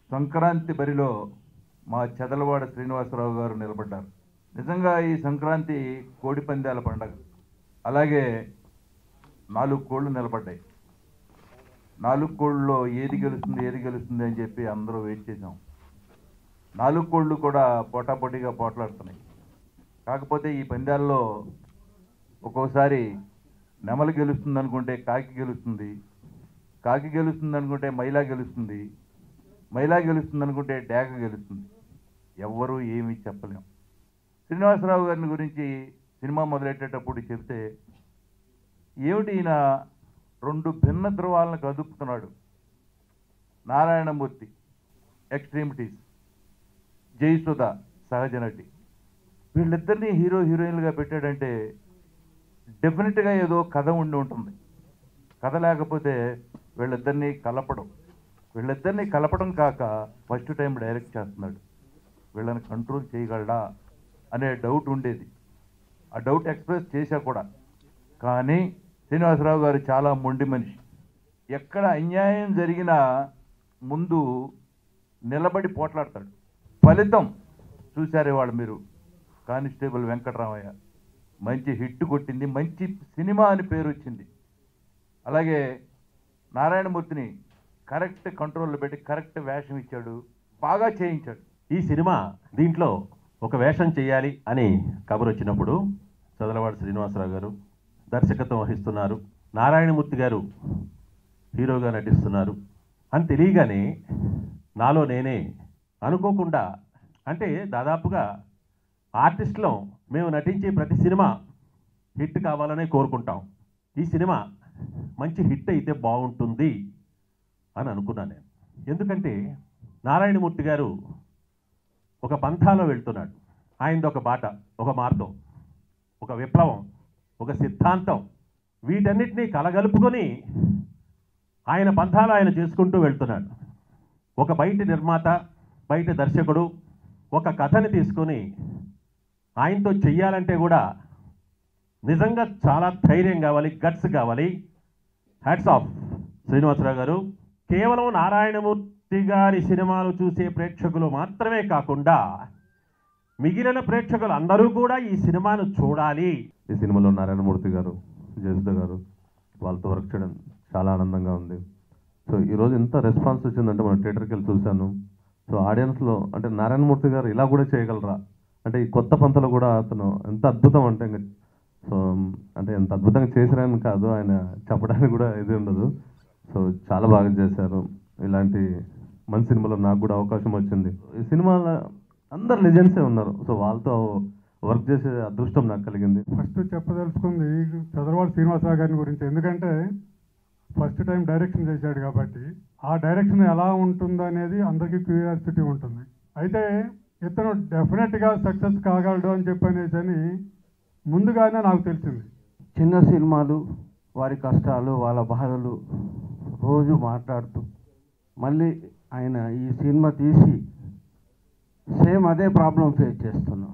సంక్రాంతి బరిలో మా చెదలవాడ శ్రీనివాసరావు గారు నిలబడ్డారు నిజంగా ఈ సంక్రాంతి కోడి పందాల పండగ అలాగే నాలుగు కోళ్ళు నిలబడ్డాయి నాలుగు కోళ్ళలో ఏది గెలుస్తుంది ఏది గెలుస్తుంది అని చెప్పి అందరూ వెయిట్ చేసాం నాలుగు కోళ్ళు కూడా పోటాపోటీగా పోట్లాడుతున్నాయి కాకపోతే ఈ పందాల్లో ఒక్కోసారి నెమలి గెలుస్తుంది అనుకుంటే కాకి గెలుస్తుంది కాకి గెలుస్తుంది అనుకుంటే మైలా గెలుస్తుంది మైలా గెలుస్తుంది అనుకుంటే డాగ గెలుస్తుంది ఎవ్వరూ ఏమీ చెప్పలేం శ్రీనివాసరావు గారిని గురించి సినిమా మొదలెట్టేటప్పుడు చెప్తే ఏమిటి ఈయన రెండు భిన్న ధృవాలను కదుపుతున్నాడు నారాయణమూర్తి ఎక్స్ట్రీమిటీస్ జయసుధ సహజ నటి వీళ్ళిద్దరినీ హీరో హీరోయిన్లుగా పెట్టాడంటే డెఫినెట్గా ఏదో కథ ఉండి ఉంటుంది కథ లేకపోతే వీళ్ళిద్దరినీ కలపడం వీళ్ళిద్దరినీ కలపడం కాక ఫస్ట్ టైం డైరెక్ట్ చేస్తున్నాడు వీళ్ళని కంట్రోల్ చేయగలడా అనే డౌట్ ఉండేది ఆ డౌట్ ఎక్స్ప్రెస్ చేశా కూడా కానీ శ్రీనివాసరావు గారు చాలా మొండి మనిషి ఎక్కడ అన్యాయం జరిగినా ముందు నిలబడి పోట్లాడతాడు ఫలితం చూశారే వాళ్ళు మీరు కానిస్టేబుల్ వెంకటరామయ్య మంచి హిట్ కొట్టింది మంచి సినిమా అని పేరు వచ్చింది అలాగే నారాయణమూర్తిని కరెక్ట్ కంట్రోల్లో పెట్టి కరెక్ట్ వేషం ఇచ్చాడు బాగా చేయించాడు ఈ సినిమా దీంట్లో ఒక వేషం చేయాలి అని కబురు వచ్చినప్పుడు చదలవాడ శ్రీనివాసరావు గారు దర్శకత్వం వహిస్తున్నారు నారాయణమూర్తి గారు హీరోగా నటిస్తున్నారు అని తెలియగానే నాలో నేనే అనుకోకుండా అంటే దాదాపుగా ఆర్టిస్టులో మేము నటించే ప్రతి సినిమా హిట్ కావాలనే కోరుకుంటాం ఈ సినిమా మంచి హిట్ అయితే బాగుంటుంది అని అనుకున్నాను నేను ఎందుకంటే నారాయణమూర్తి గారు ఒక పంథాలో వెళ్తున్నాడు ఆయనది ఒక బాట ఒక మార్గం ఒక విప్లవం ఒక సిద్ధాంతం వీటన్నిటినీ కలగలుపుకొని ఆయన పంథాలు ఆయన చేసుకుంటూ వెళ్తున్నాడు ఒక బయట నిర్మాత బయట దర్శకుడు ఒక కథని తీసుకొని ఆయనతో చెయ్యాలంటే కూడా నిజంగా చాలా ధైర్యం కావాలి గట్స్ కావాలి హ్యాట్స్ ఆఫ్ శ్రీనివాసరావు గారు కేవలం నారాయణమూర్తి గారి సినిమాలు చూసే ప్రేక్షకులు మాత్రమే కాకుండా మిగిలిన ప్రేక్షకులు అందరూ కూడా ఈ సినిమాను చూడాలి ఈ సినిమాలో నారాయణమూర్తి గారు జయసుధ గారు వాళ్ళతో వర్క్ చేయడం చాలా ఆనందంగా ఉంది సో ఈరోజు ఎంత రెస్పాన్స్ వచ్చిందంటే మనం థియేటర్కి వెళ్ళి చూశాను సో ఆడియన్స్లో అంటే నారాయణమూర్తి గారు ఇలా కూడా చేయగలరా అంటే ఈ కొత్త పంతలో కూడా అతను ఎంత అద్భుతం అంటే ఇంకా సో అంటే ఎంత అద్భుతంగా చేశారని కాదు ఆయన చెప్పడానికి కూడా ఇది ఉండదు సో చాలా బాగా చేశారు ఇలాంటి మంచి సినిమాలో నాకు కూడా అవకాశం వచ్చింది ఈ సినిమాలో అందరు లెజెండ్సే ఉన్నారు సో వాళ్ళతో వర్క్ చేసే అదృష్టం నాకు కలిగింది ఫస్ట్ చెప్పదలుచుకుంది చంద్రబాబు శ్రీనివాసరావు గారి గురించి ఎందుకంటే ఫస్ట్ టైం డైరెక్షన్ చేశాడు కాబట్టి ఆ డైరెక్షన్ ఎలా ఉంటుందో అనేది అందరికీ క్యూరియాసిటీ ఉంటుంది అయితే ఇతను డెఫినెట్గా సక్సెస్ కాగలడు అని చెప్పనేసి అని ముందుగానే నాకు తెలిసింది చిన్న సినిమాలు వారి కష్టాలు వాళ్ళ బాధలు రోజు మాట్లాడుతూ మళ్ళీ ఆయన ఈ సినిమా తీసి సేమ్ అదే ప్రాబ్లం ఫేస్ చేస్తున్నాం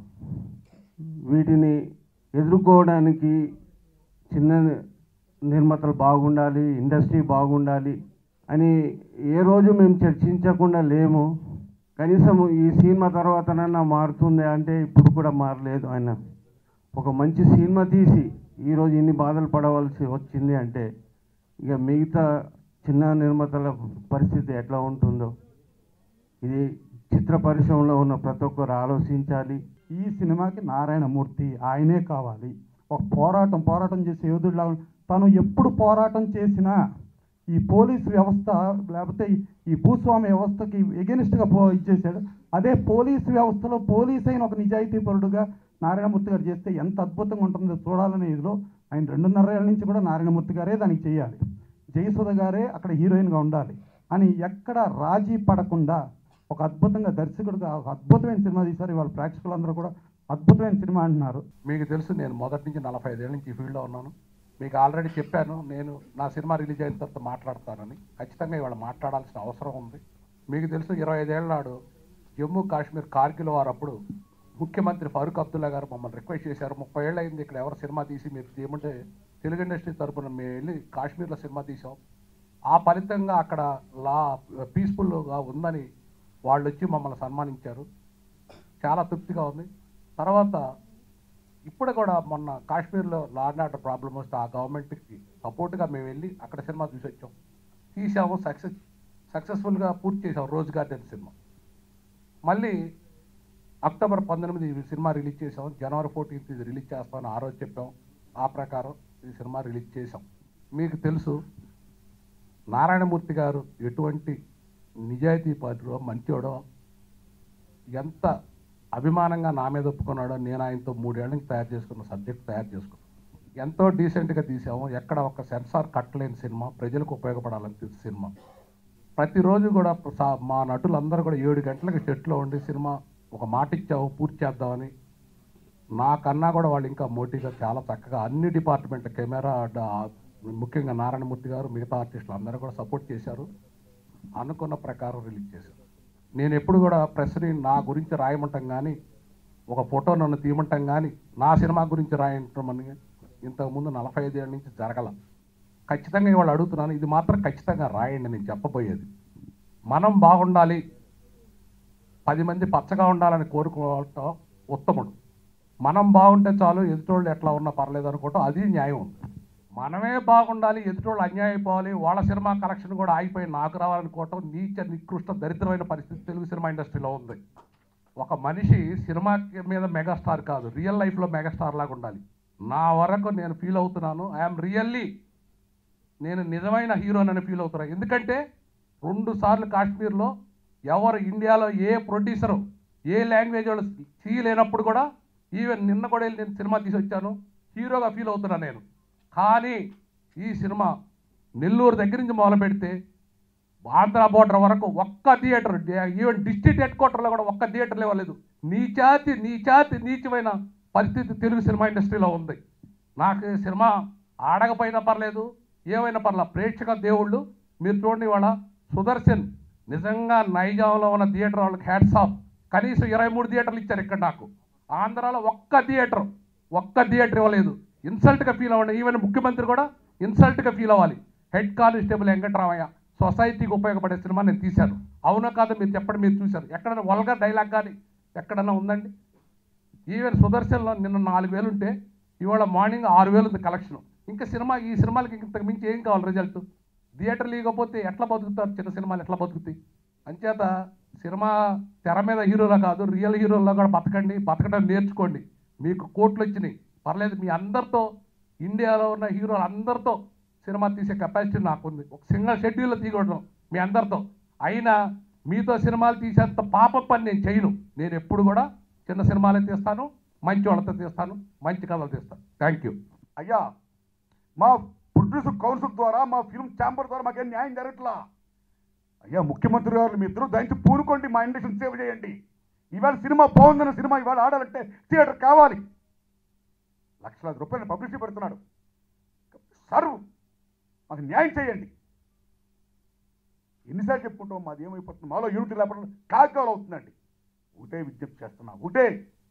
వీటిని ఎదుర్కోవడానికి చిన్న నిర్మాతలు బాగుండాలి ఇండస్ట్రీ బాగుండాలి అని ఏ రోజు మేము చర్చించకుండా లేము కనీసం ఈ సినిమా తర్వాతనన్నా మారుతుంది అంటే ఇప్పుడు కూడా మారలేదు ఆయన ఒక మంచి సినిమా తీసి ఈరోజు ఇన్ని బాధలు పడవలసి వచ్చింది అంటే ఇక మిగతా చిన్న నిర్మాతల పరిస్థితి ఎట్లా ఉంటుందో ఇది చిత్ర పరిశ్రమలో ఉన్న ప్రతి ఒక్కరు ఆలోచించాలి ఈ సినిమాకి నారాయణమూర్తి ఆయనే కావాలి ఒక పోరాటం పోరాటం చేసే యోధుడిలా ఉం- తను ఎప్పుడు పోరాటం చేసినా ఈ పోలీస్ వ్యవస్థ లేకపోతే ఈ- ఈ భూస్వామ్య వ్యవస్థకి ఎగెనిస్ట్గా పో ఇచ్చేసాడు అదే పోలీస్ వ్యవస్థలో పోలీస్ అయిన ఒక నిజాయితీ పరుడుగా నారాయణమూర్తి గారు చేస్తే ఎంత అద్భుతంగా ఉంటుందో చూడాలనే ఇదిలో ఆయన రెండున్నర ఏళ్ళ నుంచి కూడా నారాయణమూర్తి గారే దానికి చేయాలి జయసుధ గారే అక్కడ హీరోయిన్గా ఉండాలి అని ఎక్కడ రాజీ పడకుండా ఒక అద్భుతంగా దర్శకుడుగా ఒక అద్భుతమైన సినిమా తీశారు ఇవాళ ప్రేక్షకులందరూ కూడా అద్భుతమైన సినిమా అంటున్నారు మీకు తెలుసు నేను మొదటి నుంచి నలభై ఐదేళ్ళ నుంచి ఈ ఫీల్డ్లో ఉన్నాను మీకు ఆల్రెడీ చెప్పాను నేను నా సినిమా రిలీజ్ అయిన తర్వాత మాట్లాడతానని ఖచ్చితంగా ఇవాళ మాట్లాడాల్సిన అవసరం ఉంది మీకు తెలుసు ఇరవై ఐదేళ్ల నాడు జమ్మూ కాశ్మీర్ కార్గిల్ వారు అప్పుడు ముఖ్యమంత్రి ఫారూక్ అబ్దుల్లా గారు మమ్మల్ని రిక్వెస్ట్ చేశారు ముప్పై ఏళ్ళు అయింది ఇక్కడ ఎవరు సినిమా తీసి మీరు చేయమంటే తెలుగు ఇండస్ట్రీ తరపున మేము వెళ్ళి కాశ్మీర్లో సినిమా తీసాం ఆ ఫలితంగా అక్కడ లా పీస్ఫుల్గా ఉందని వాళ్ళు వచ్చి మమ్మల్ని సన్మానించారు చాలా తృప్తిగా ఉంది తర్వాత ఇప్పుడు కూడా మొన్న కాశ్మీర్లో లా అండ్ ఆర్డర్ ప్రాబ్లం వస్తే ఆ గవర్నమెంట్కి సపోర్ట్గా మేము వెళ్ళి అక్కడ సినిమా చూసి వచ్చాం తీసాము సక్సెస్ సక్సెస్ఫుల్గా పూర్తి చేసాం రోజ్ గార్డెన్ సినిమా మళ్ళీ అక్టోబర్ పంతొమ్మిది ఈ సినిమా రిలీజ్ చేసాం జనవరి ఫోర్టీన్త్ ఇది రిలీజ్ చేస్తామని ఆ రోజు చెప్పాం ఆ ప్రకారం ఈ సినిమా రిలీజ్ చేసాం మీకు తెలుసు నారాయణమూర్తి గారు ఎటువంటి నిజాయితీ పరుడో మంచోడో ఎంత అభిమానంగా నా మీద ఒప్పుకున్నాడో నేను ఆయనతో మూడేళ్ల నుంచి తయారు చేసుకున్న సబ్జెక్ట్ తయారు చేసుకున్నాను ఎంతో డీసెంట్గా తీసాము ఎక్కడ ఒక సెన్సార్ కట్టలేని సినిమా ప్రజలకు ఉపయోగపడాలని తీసిన సినిమా ప్రతిరోజు కూడా సా- మా నటులందరూ కూడా ఏడు గంటలకు సెట్లో ఉండి సినిమా ఒక మాట ఇచ్చాము పూర్తి చేద్దామని నాకన్నా కూడా వాళ్ళు ఇంకా మోటివ్గా చాలా చక్కగా అన్ని డిపార్ట్మెంట్ కెమెరా డా- ముఖ్యంగా నారాయణమూర్తి గారు మిగతా ఆర్టిస్టులు అందరూ కూడా సపోర్ట్ చేశారు అనుకున్న ప్రకారం రిలీజ్ చేశారు నేను ఎప్పుడు కూడా ప్రెస్ని నా గురించి రాయమంటాం కానీ ఒక ఫోటో నన్ను తీయమంటాం కానీ నా సినిమా గురించి రాయటమని ఇంతకుముందు నలభై ఐదేళ్ళ నుంచి జరగల ఖచ్చితంగా ఇవాళ అడుగుతున్నాను ఇది మాత్రం ఖచ్చితంగా రాయండి నేను చెప్పబోయేది మనం బాగుండాలి పది మంది పచ్చగా ఉండాలని కోరుకోవటం ఉత్తముడు మనం బాగుంటే చాలు ఎదుటోళ్ళు ఎట్లా ఉన్నా పర్లేదు అనుకోవటం అది న్యాయం ఉంది మనమే బాగుండాలి ఎదుటోళ్ళు అన్యాయం అయిపోవాలి వాళ్ళ సినిమా కలెక్షన్ కూడా ఆగిపోయి నాకు రావాలనుకోవటం నీచ నికృష్ట దరిద్రమైన పరిస్థితి తెలుగు సినిమా ఇండస్ట్రీలో ఉంది ఒక మనిషి సినిమా మీద మెగాస్టార్ కాదు రియల్ లైఫ్లో మెగాస్టార్ లాగా ఉండాలి నా వరకు నేను ఫీల్ అవుతున్నాను ఐఎమ్ రియల్లీ నేను నిజమైన హీరోనని ఫీల్ అవుతున్నాను ఎందుకంటే రెండు సార్లు కాశ్మీర్లో ఎవరు ఇండియాలో ఏ ప్రొడ్యూసరు ఏ లాంగ్వేజ్ వాళ్ళు చేయలేనప్పుడు కూడా ఈవెన్ నిన్న కూడా వెళ్ళి నేను సినిమా తీసి వచ్చాను హీరోగా ఫీల్ అవుతున్నాను నేను కానీ ఈ సినిమా నెల్లూరు దగ్గర నుంచి మొదలు పెడితే ఆంధ్ర బోర్డర్ వరకు ఒక్క థియేటర్ ఈవెన్ డిస్ట్రిక్ట్ హెడ్ క్వార్టర్లో కూడా ఒక్క థియేటర్ ఇవ్వలేదు నీచాతి నీచాతి నీచమైన పరిస్థితి తెలుగు సినిమా ఇండస్ట్రీలో ఉంది నాకు ఈ సినిమా ఆడకపోయినా పర్లేదు ఏమైనా పర్లేదు ప్రేక్షక దేవుళ్ళు మీరు చూడండి ఇవాళ సుదర్శన్ నిజంగా నైజాంలో ఉన్న థియేటర్ వాళ్ళకి హ్యాట్స్ ఆఫ్ కనీసం ఇరవై మూడు థియేటర్లు ఇచ్చారు ఇక్కడ నాకు ఆంధ్రాలో ఒక్క థియేటర్ ఒక్క థియేటర్ ఇవ్వలేదు ఇన్సల్ట్గా ఫీల్ అవ్వండి ఈవెన్ ముఖ్యమంత్రి కూడా ఇన్సల్ట్గా ఫీల్ అవ్వాలి హెడ్ కానిస్టేబుల్ వెంకటరామయ్య సొసైటీకి ఉపయోగపడే సినిమా నేను తీశాను అవునా కాదు మీరు చెప్పండి మీరు చూశారు ఎక్కడైనా వల్గర్ డైలాగ్ కానీ ఎక్కడైనా ఉందండి ఈవెన్ సుదర్శన్లో నిన్న నాలుగు వేలు ఉంటే ఇవాళ మార్నింగ్ ఆరు వేలు ఉంది కలెక్షన్ ఇంకా సినిమా ఈ సినిమాలకి ఇంతకు మించి ఏం కావాలి రిజల్ట్ థియేటర్ లేకపోతే ఎట్లా బతుకుతారు చిన్న సినిమాలు ఎట్లా బతుకుతాయి అంచేత సినిమా తెర మీద హీరోలా కాదు రియల్ హీరోల్లో కూడా బతకండి బతకడం నేర్చుకోండి మీకు కోట్లు వచ్చినాయి పర్లేదు మీ అందరితో ఇండియాలో ఉన్న హీరోలు అందరితో సినిమా తీసే కెపాసిటీ నాకుంది ఒక సింగిల్ షెడ్యూల్లో తీయకూడదు మీ అందరితో అయినా మీతో సినిమాలు తీసేంత పాప పని నేను చేయను నేను ఎప్పుడు కూడా చిన్న సినిమాలే తీస్తాను మంచి వాళ్ళతో తీస్తాను మంచి కథలు తీస్తాను థ్యాంక్ యూ అయ్యా మా ప్రొడ్యూసర్ కౌన్సిల్ ద్వారా మా ఫిల్మ్ ఛాంబర్ ద్వారా మాకేం న్యాయం జరగట్లా అయ్యా ముఖ్యమంత్రి గారు మీ ఇద్దరు దయచి పూనుకోండి మా ఇండస్ట్రీని సేవ్ చేయండి ఇవాళ సినిమా బాగుందన్న సినిమా ఇవాళ ఆడాలంటే థియేటర్ కావాలి లక్షలాది రూపాయలు పబ్లిసిటీ పెడుతున్నాడు సార్ మాకు న్యాయం చేయండి ఎన్నిసార్లు చెప్పుకుంటాం మాది ఏమైపోతుంది మాలో యూనిటీ లేకపోతే కాకాలు అవుతుందండి ఒకటే విజ్ఞప్తి చేస్తున్నా ఒకటే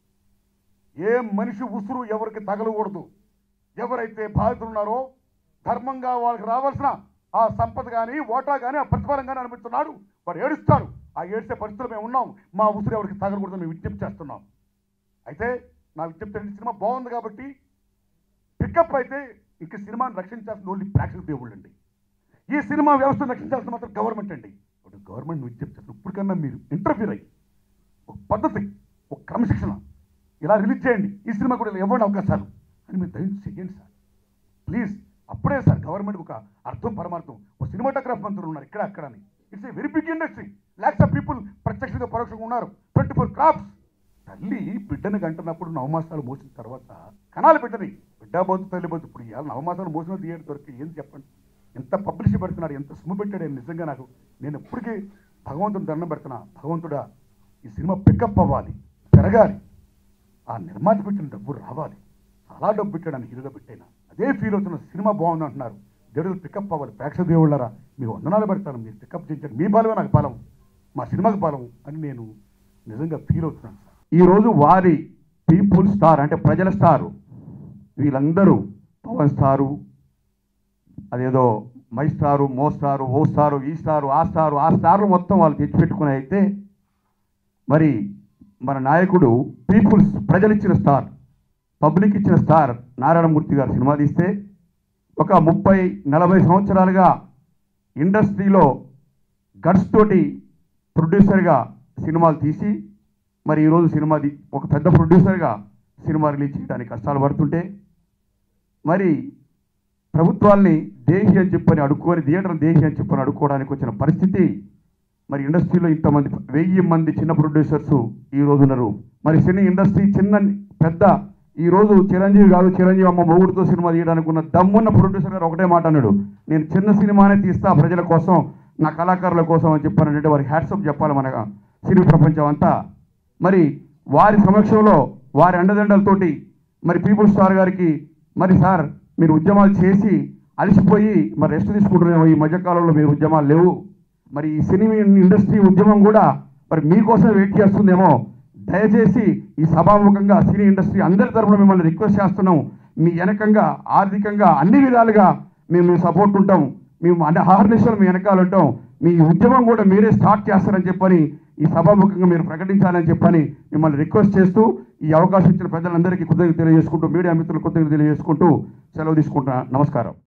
ఏ మనిషి ఉసురు ఎవరికి తగలకూడదు ఎవరైతే బాధితులు ఉన్నారో ధర్మంగా వాళ్ళకి రావాల్సిన ఆ సంపద కానీ ఓటా కానీ ఆ ప్రతిఫలం కానీ అనిపిస్తున్నాడు వారు ఏడుస్తారు ఆ ఏడ్చే పరిస్థితులు మేము ఉన్నాం మా ఉసురు ఎవరికి తగలకూడదు మేము విజ్ఞప్తి చేస్తున్నాం అయితే నా విజ్ఞప్తి ఏంటి సినిమా బాగుంది కాబట్టి పికప్ అయితే ఇంక సినిమాను రక్షించాల్సిన ఓన్లీ ప్రేక్షక దేవుళ్ళు అండి ఈ సినిమా వ్యవస్థను రక్షించాల్సిన మాత్రం గవర్నమెంట్ అండి ఇప్పుడు గవర్నమెంట్ విజ్ఞప్తి చేస్తున్నారు ఇప్పటికన్నా మీరు ఇంటర్ఫీర్ అయ్యి ఒక పద్ధతి ఒక క్రమశిక్షణ ఇలా రిలీజ్ చేయండి ఈ సినిమా కూడా ఇలా ఇవ్వండి అవకాశాలు అని మీరు దయచేసి చెయ్యండి సార్ ప్లీజ్ అప్పుడే సార్ గవర్నమెంట్ ఒక అర్థం పరమార్థం ఒక సినిమాటోగ్రాఫ్ మంత్రులు ఉన్నారు ఇక్కడ అక్కడ అని it's a very big industry lakhs of people ప్రత్యక్షంగా పరోక్షంగా ఉన్నారు ట్వంటీ ఫోర్ క్రాఫ్ట్స్ తల్లి బిడ్డని గంటున్నప్పుడు నవమాసాలు మోసిన తర్వాత కనాలి బిడ్డని బిడ్డ బొద్దు తల్లి బొద్దు ఇప్పుడు ఇవాళ నవమాసాలు మోసిన థియేటర్ దొరికి ఏం చెప్పండి ఎంత పబ్లిసిటీ పెడుతున్నాడు ఎంత సొమ్ము పెట్టాడు ఆయన నిజంగా నాకు నేను ఎప్పటికీ భగవంతుని దండం పెడుతున్నా భగవంతుడా ఈ సినిమా పికప్ అవ్వాలి పెరగాలి ఆ నిర్మాత పెట్టిన డబ్బు రావాలి చాలా డబ్బు పెట్టాడు హీరోగా పెట్టాను అదే ఫీల్ అవుతున్న సినిమా బాగుంది అంటున్నారు దేవుడు పికప్ అవ్వాలి ప్రేక్షక దేవుళ్ళరా మీకు వందనాలు పెడతాను మీరు పికప్ చేయించండి మీ బలమే నాకు బలం మా సినిమాకి బలం అని నేను నిజంగా ఫీల్ అవుతున్నాను సార్ ఈరోజు వారి పీపుల్ స్టార్ అంటే ప్రజల స్టారు వీళ్ళందరూ పవన్ స్టారు అదేదో మై స్టారు మో స్టారు ఓ స్టారు ఈ స్టారు ఆ స్టారు ఆ స్టార్లు మొత్తం వాళ్ళు తెచ్చిపెట్టుకుని అయితే మరి మన నాయకుడు పీపుల్స్ ప్రజలిచ్చిన స్టార్ పబ్లిక్ ఇచ్చిన స్టార్ నారాయణమూర్తి గారు సినిమా తీస్తే ఒక ముప్పై నలభై సంవత్సరాలుగా ఇండస్ట్రీలో గట్స్ తోటి ప్రొడ్యూసర్గా సినిమాలు తీసి మరి ఈరోజు సినిమా తీ- ఒక పెద్ద ప్రొడ్యూసర్గా సినిమా రిలీజ్ చేయడానికి కష్టాలు పడుతుంటే మరి ప్రభుత్వాల్ని దేహి అని చెప్పని అడుక్కొని థియేటర్ దేహి అని చెప్పని అడుక్కోవడానికి వచ్చిన పరిస్థితి మరి ఇండస్ట్రీలో ఇంతమంది వెయ్యి మంది చిన్న ప్రొడ్యూసర్స్ ఈ రోజు ఉన్నారు మరి సినీ ఇండస్ట్రీ చిన్న పెద్ద ఈ రోజు చిరంజీవి కాదు చిరంజీవి అమ్మ మొగుడుతో సినిమా తీయడానికి ఉన్న దమ్మున్న ప్రొడ్యూసర్ గారు ఒకటే మాట అన్నాడు నేను చిన్న సినిమానే తీస్తా ప్రజల కోసం నా కళాకారుల కోసం అని చెప్పానంటే వారికి హ్యాట్సప్ చెప్పాలి మన సినీ ప్రపంచం అంతా మరి వారి సమక్షంలో వారి అండదండలతోటి మరి పీపుల్ స్టార్ గారికి మరి సార్ మీరు ఉద్యమాలు చేసి అలసిపోయి మరి రెస్ట్ తీసుకుంటున్నామో ఈ మధ్యకాలంలో మీరు ఉద్యమాలు లేవు మరి ఈ సినిమా ఇండస్ట్రీ ఉద్యమం కూడా మరి మీకోసం వెయిట్ చేస్తుందేమో దయచేసి ఈ సభాముఖంగా సినీ ఇండస్ట్రీ అందరి తరఫున మిమ్మల్ని రిక్వెస్ట్ చేస్తున్నాం మీ వెనకంగా ఆర్థికంగా అన్ని విధాలుగా మేము మీ సపోర్ట్ ఉంటాం మేము అంటే హార్నిషలు మీ వెనకాల ఉంటాం మీ ఉద్యమం కూడా మీరే స్టార్ట్ చేస్తారని చెప్పని ఈ సభాముఖంగా మీరు ప్రకటించాలని చెప్పని మిమ్మల్ని రిక్వెస్ట్ చేస్తూ ఈ అవకాశం ఇచ్చిన ప్రజలందరికీ కృతజ్ఞత తెలియజేసుకుంటూ మీడియా మిత్రులు కృతజ్ఞత తెలియజేసుకుంటూ సెలవు తీసుకుంటున్నా నమస్కారం